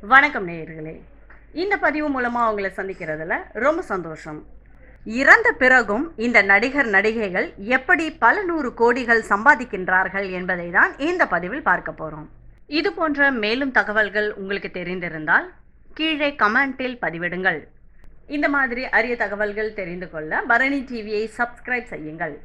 வணக்கம் நேயர்களே இந்த பதிவு மூலமாக உங்களை சந்திக்கிறதுல ரொம்ப சந்தோஷம் இறந்த பிறகும் இந்த நடிகர் நடிகைகள் எப்படி பல நூறு கோடிகள் சம்பாதிக்கின்றார்கள் என்பதை தான் இந்த பதிவில் பார்க்க போகிறோம் இது போன்ற மேலும் தகவல்கள் உங்களுக்கு தெரிந்திருந்தால் கீழே கமெண்டில் பதிவிடுங்கள் இந்த மாதிரி அரிய தகவல்கள் தெரிந்து கொள்ள பரணி டிவியை சப்ஸ்கிரைப் செய்யுங்கள்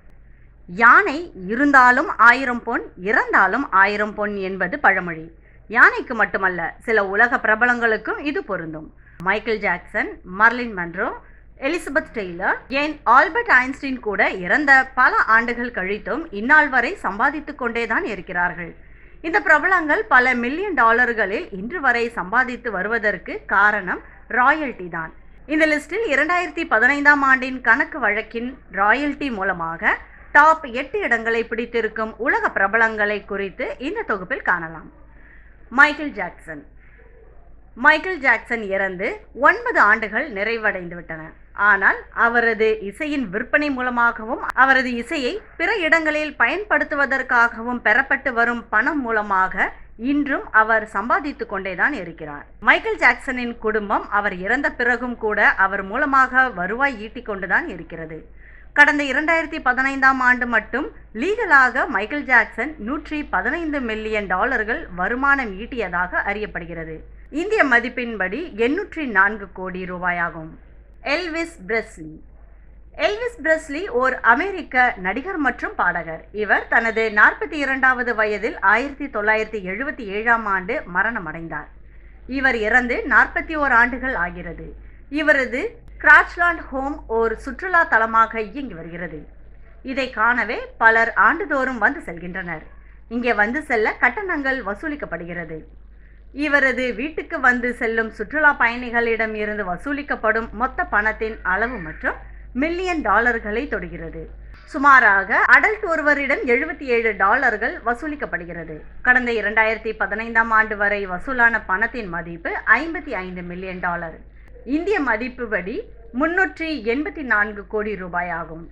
யானை இருந்தாலும் ஆயிரம் பொன் இறந்தாலும் ஆயிரம் பொன் என்பது பழமொழி யானைக்கு மட்டுமல்ல சில உலக பிரபலங்களுக்கும் இது பொருந்தும் Michael Jackson Marilyn Monroe Elizabeth Taylor ஏன் ஆல்பர்ட் ஐன்ஸ்டீன் கூட இறந்த பல ஆண்டுகள் கழித்தும் இந்நாள் வரை சம்பாதித்துக் கொண்டேதான் இருக்கிறார்கள் இந்த பிரபலங்கள் பல மில்லியன் டாலர்களில் இன்று வரை சம்பாதித்து வருவதற்கு காரணம் ராயல்டி தான் இந்த லிஸ்டில் இரண்டாயிரத்தி பதினைந்தாம் ஆண்டின் கணக்கு வழக்கின் ராயல்டி மூலமாக டாப் எட்டு இடங்களை பிடித்திருக்கும் உலக பிரபலங்களை குறித்து இந்த தொகுப்பில் காணலாம் மைக்கேல் ஜாக்சன் மைக்கேல் ஜாக்சன் இறந்து ஒன்பது ஆண்டுகள் நிறைவடைந்து விட்டன ஆனால் அவரது இசையின் விற்பனை மூலமாகவும் அவரது இசையை பிற இடங்களில் பயன்படுத்துவதற்காகவும் பெறப்பட்டு வரும் பணம் மூலமாக இன்றும் அவர் சம்பாதித்துக் கொண்டேதான் இருக்கிறார் மைக்கேல் ஜாக்சனின் குடும்பம் அவர் இறந்த பிறகும் கூட அவர் மூலமாக வருவாய் ஈட்டிக் கொண்டுதான் இருக்கிறது கடந்த இரண்டாயிரத்தி பதினைந்தாம் ஆண்டு மட்டும் லீகலாக மைக்கேல் ஜாக்சன் நூற்றி பதினைந்து மில்லியன் டாலர்கள் வருமானம் ஈட்டியதாக அறியப்படுகிறது இந்திய மதிப்பின்படி எண்ணூற்றி நான்கு கோடி ரூபாயாகும் எல்விஸ் பிரெஸ்லி எல்விஸ் பிரெஸ்லி ஓர் அமெரிக்க நடிகர் மற்றும் பாடகர் இவர் தனது நாற்பத்தி இரண்டாவது வயதில் ஆயிரத்தி தொள்ளாயிரத்தி எழுபத்தி ஏழாம் ஆண்டு மரணமடைந்தார் இவர் இறந்து நாற்பத்தி ஓர் ஆண்டுகள் ஆகிறது இவரது கிராச்லாண்ட் ஹோம் ஓர் சுற்றுலா தலமாக இயங்கி வருகிறது இதை காணவே பலர் ஆண்டுதோறும் வந்து செல்கின்றனர் இங்கே வந்து செல்ல கட்டணங்கள் வசூலிக்கப்படுகிறது இவரது வீட்டுக்கு வந்து செல்லும் சுற்றுலா பயணிகளிடம் இருந்து வசூலிக்கப்படும் மொத்த பணத்தின் அளவு மற்றும் மில்லியன் டாலர்களை தொடுகிறது சுமாராக அடல்ட் ஒருவரிடம் எழுபத்தி ஏழு டாலர்கள் வசூலிக்கப்படுகிறது கடந்த இரண்டாயிரத்தி பதினைந்தாம் ஆண்டு வரை வசூலான பணத்தின் மதிப்பு ஐம்பத்தி ஐந்து மில்லியன் டாலர் இந்திய மதிப்புபடி முன்னூற்றி எண்பத்தி நான்கு கோடி ரூபாய் ஆகும்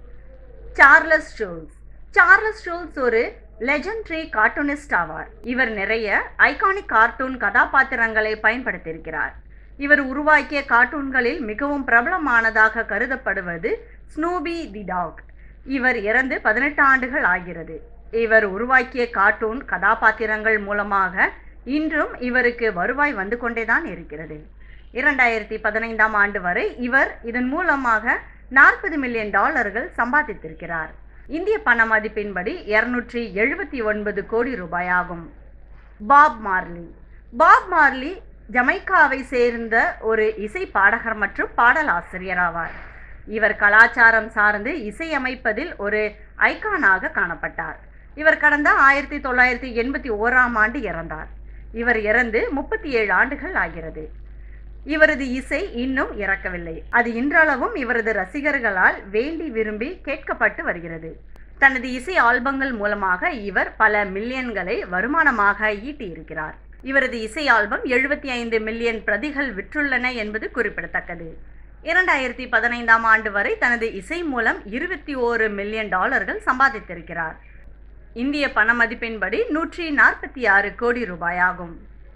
சார்லஸ் ஷூல்ஸ் சார்லஸ் ஷூல்ஸ் ஒரு லெஜண்டரி கார்ட்டூனிஸ்ட் ஆவார் இவர் நிறைய ஐகானிக் கார்ட்டூன் கதாபாத்திரங்களை பயன்படுத்தியிருக்கிறார் இவர் உருவாக்கிய கார்ட்டூன்களில் மிகவும் பிரபலமானதாக கருதப்படுவது ஸ்னூபி தி டாக் இவர் இறந்து பதினெட்டு ஆண்டுகள் ஆகிறது இவர் உருவாக்கிய கார்ட்டூன் கதாபாத்திரங்கள் மூலமாக இன்றும் இவருக்கு வருவாய் வந்து கொண்டேதான் இருக்கிறது இரண்டாயிரத்தி பதினைந்தாம் ஆண்டு வரை இவர் இதன் மூலமாக நாற்பது மில்லியன் டாலர்கள் சம்பாதித்திருக்கிறார் இந்திய பண மதிப்பின்படி இருநூற்றி எழுபத்தி ஒன்பது கோடி ரூபாய் ஆகும் பாப் மார்லி பாப் மார்லி ஜமைக்காவை சேர்ந்த ஒரு இசை பாடகர் மற்றும் பாடலாசிரியர் ஆவார் இவர் கலாச்சாரம் சார்ந்து இசையமைப்பதில் ஒரு ஐகானாக காணப்பட்டார் இவர் கடந்த ஆயிரத்தி தொள்ளாயிரத்தி எண்பத்தி ஓராம் ஆண்டு இறந்தார் இவர் இறந்து முப்பத்தி ஏழு ஆண்டுகள் ஆகிறது இவரது இசை இன்னும் இறக்கவில்லை அது இன்றளவும் இவரது ரசிகர்களால் வேண்டி விரும்பி கேட்கப்பட்டு வருகிறது தனது இசை ஆல்பங்கள் மூலமாக இவர் பல மில்லியன்களை வருமானமாக ஈட்டியிருக்கிறார் இவரது இசை ஆல்பம் எழுபத்தி ஐந்து மில்லியன் பிரதிகள் விற்றுள்ளன என்பது குறிப்பிடத்தக்கது இரண்டாயிரத்தி பதினைந்தாம் ஆண்டு வரை தனது இசை மூலம் இருபத்தி ஓரு மில்லியன் டாலர்கள் சம்பாதித்திருக்கிறார் இந்திய பண மதிப்பின்படி நூற்றி நாற்பத்தி ஆறு கோடி ரூபாய் ஆகும்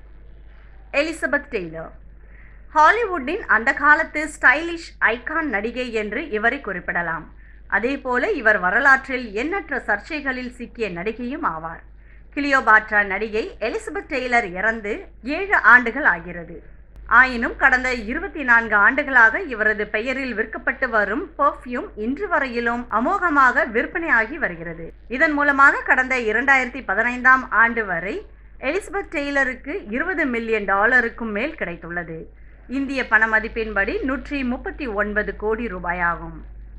எலிசபெத் டெய்லர் ஹாலிவுட்டின் அந்த காலத்து ஸ்டைலிஷ் ஐகான் நடிகை என்று இவரை குறிப்பிடலாம் அதேபோல இவர் வரலாற்றில் எண்ணற்ற சர்ச்சைகளில் சிக்கிய நடிகையும் ஆவார் கிளியோபாட்ரா நடிகை எலிசபெத் டெய்லர் இறந்து ஏழு ஆண்டுகள் ஆகிறது ஆயினும் கடந்த இருபத்தி நான்கு ஆண்டுகளாக இவரது பெயரில் விற்கப்பட்டு வரும் பெர்ஃப்யூம் இன்று வரையிலும் அமோகமாக விற்பனையாகி வருகிறது இதன் மூலமாக கடந்த இரண்டாயிரத்தி பதினைந்தாம் ஆண்டு வரை எலிசபெத் டெய்லருக்கு இருபது மில்லியன் டாலருக்கும் மேல் கிடைத்துள்ளது இந்திய பண மதிப்பின்படி நூற்றி முப்பத்தி ஒன்பது கோடி ரூபாய் ஆகும்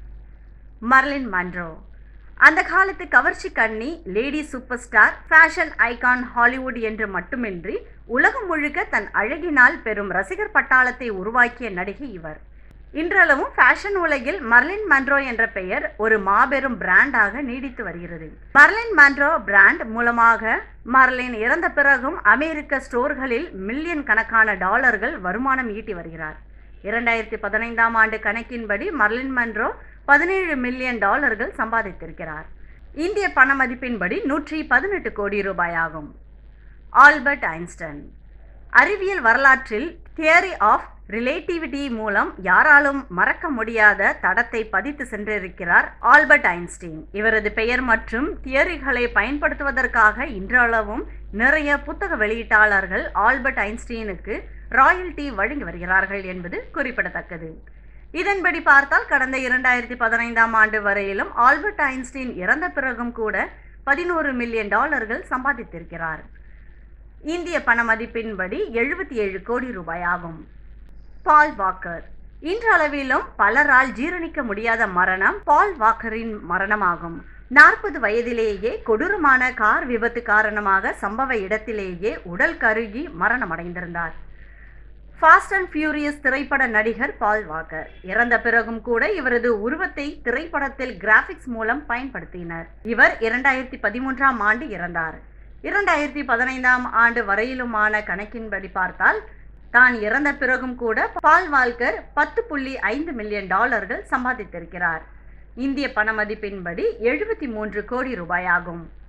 மர்லின் மன்ரோ அந்த காலத்து கவர்ச்சி கண்ணி lady super star fashion icon Hollywood என்று மட்டுமின்றி உலகம் முழுக்க தன் அழகினால் பெரும் ரசிகர் பட்டாளத்தை உருவாக்கிய நடிகை இவர் இன்றளவும் ஃபேஷன் உலகில் மர்லின் மன்ரோ என்ற பெயர் ஒரு மாபெரும் பிராண்டாக நீடித்து வருகிறது மர்லின் மன்ரோ பிராண்ட் மூலமாக மர்லின் இறந்த பிறகும் அமெரிக்க ஸ்டோர்களில் மில்லியன் கணக்கான டாலர்கள் வருமானம் ஈட்டி வருகிறார் இரண்டாயிரத்தி பதினைந்தாம் ஆண்டு கணக்கின்படி மர்லின் மன்ரோ பதினேழு மில்லியன் டாலர்கள் சம்பாதித்திருக்கிறார் இந்திய பண மதிப்பின்படி நூற்றி பதினெட்டு கோடி ரூபாய் ஆகும் ஆல்பர்ட் ஐன்ஸ்டைன் அறிவியல் வரலாற்றில் தியரி ஆஃப் ரிலேட்டிவிட்டி மூலம் யாராலும் மறக்க முடியாத தடத்தை பதித்து சென்றிருக்கிறார் ஆல்பர்ட் ஐன்ஸ்டீன் இவரது பெயர் மற்றும் தியரிகளை பயன்படுத்துவதற்காக இன்றளவும் நிறைய புத்தக வெளியீட்டாளர்கள் ஆல்பர்ட் ஐன்ஸ்டீனுக்கு ராயல்டி வழங்கி வருகிறார்கள் என்பது குறிப்பிடத்தக்கது இதன்படி பார்த்தால் கடந்த இரண்டாயிரத்தி பதினைந்தாம் ஆண்டு வரையிலும் ஆல்பர்ட் ஐன்ஸ்டீன் இறந்த பிறகும் கூட பதினோரு மில்லியன் டாலர்கள் சம்பாதித்திருக்கிறார் இந்திய பண மதிப்பின்படி எழுபத்தி ஏழு கோடி ரூபாய் ஆகும் பால் வாக்கர் இன்றளவிலும் பலரால் ஜீரணிக்க முடியாத மரணம் பால் வாக்கரின் மரணமாகும் நாற்பது வயதிலேயே கொடூரமான கார் விபத்து காரணமாக சம்பவ இடத்திலேயே உடல் கருகி மரணமடைந்திருந்தார் ஃபாஸ்ட் அண்ட் ஃபியூரியஸ் திரைப்பட நடிகர் பால் வாக்கர் இறந்த பிறகும் கூட இவரது உருவத்தை திரைப்படத்தில் கிராபிக்ஸ் மூலம் பயன்படுத்தினர் இவர் இரண்டாயிரத்தி பதிமூன்றாம் ஆண்டு இறந்தார் இரண்டாயிரத்தி பதினைந்தாம் ஆண்டு வரையிலுமான கணக்கின்படி பார்த்தால் தான் இறந்த பிறகும் கூட பால் வால்கர் பத்து புள்ளி ஐந்து மில்லியன் டாலர்கள் சம்பாதித்திருக்கிறார் இந்திய பண மதிப்பின்படி எழுபத்தி மூன்று கோடி ரூபாய் ஆகும்